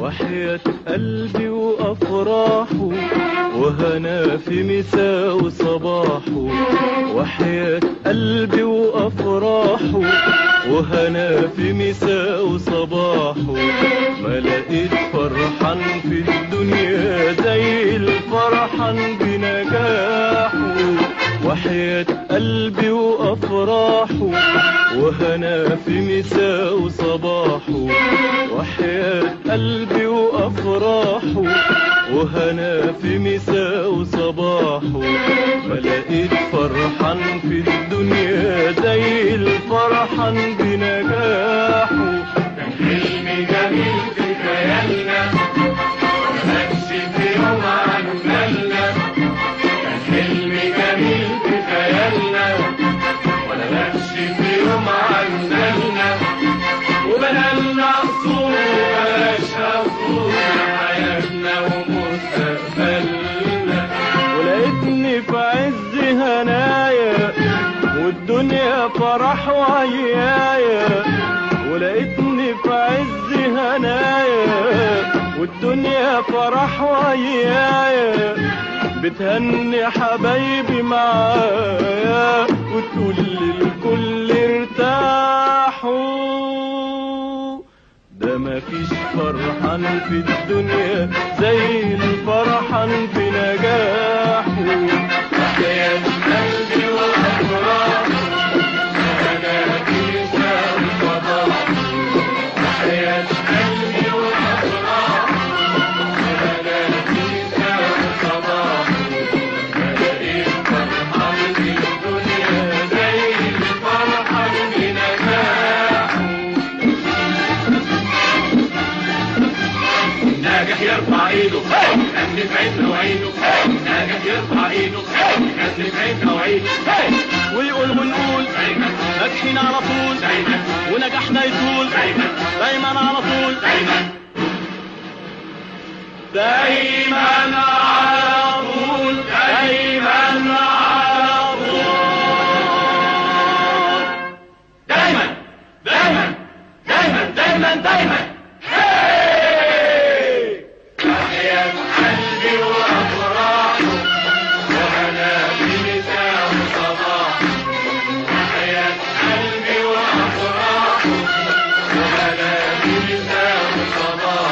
وحياة قلبي وأفراحه وهنا في مساء وصباحه وحياة قلبي وأفراحه وهنا في مساء وصباحه ما لقيت فرحان في الدنيا زي الفرحان بنجاحه وحياة قلبي وأفراحه وهنا في مساء وصباحه وحياة قلبي وأفراحه وهنا في مساء وصباحه ما لقيت فرحان في الدنيا زي الفرحان بنجاحه كان حلم جميل في خيالنا مكش في يوم عن بالنا كان حلم جميل في خيالنا ولا مكش في يوم عن بالنا وبنالنا قصور وبلاش قصور حياتنا ومستقبلنا ولقيتني في عز هنايا والدنيا فرح ويايا ولقيتني في عز هنايا والدنيا فرح ويايا بتهني حبايبي معايا وتقول للكل ارتاحوا ده مفيش فرحان في الدنيا زي الفرحان بنجاحه حياة قلبي وأفراح أنا كيسة وصباح حياة قلبي وأفراح أنا كيسة وصباح لقيت فرحان في الدنيا زي الفرحان بنجاحه ناجح يرفع ايده غني في عيننا وعينه ناجح يرفع ايده غني في عيننا وعينه ويقول ونقول دايما ناجحين على طول دايما ونجاحنا يطول دايما دايما على طول دايما دايما على طول دايما على طول دايما دايما دايما دايما دايما تحيا قلبي وافراحه وانا في مساء وصباح تحيا قلبي وافراحه وانا في مساء وصباح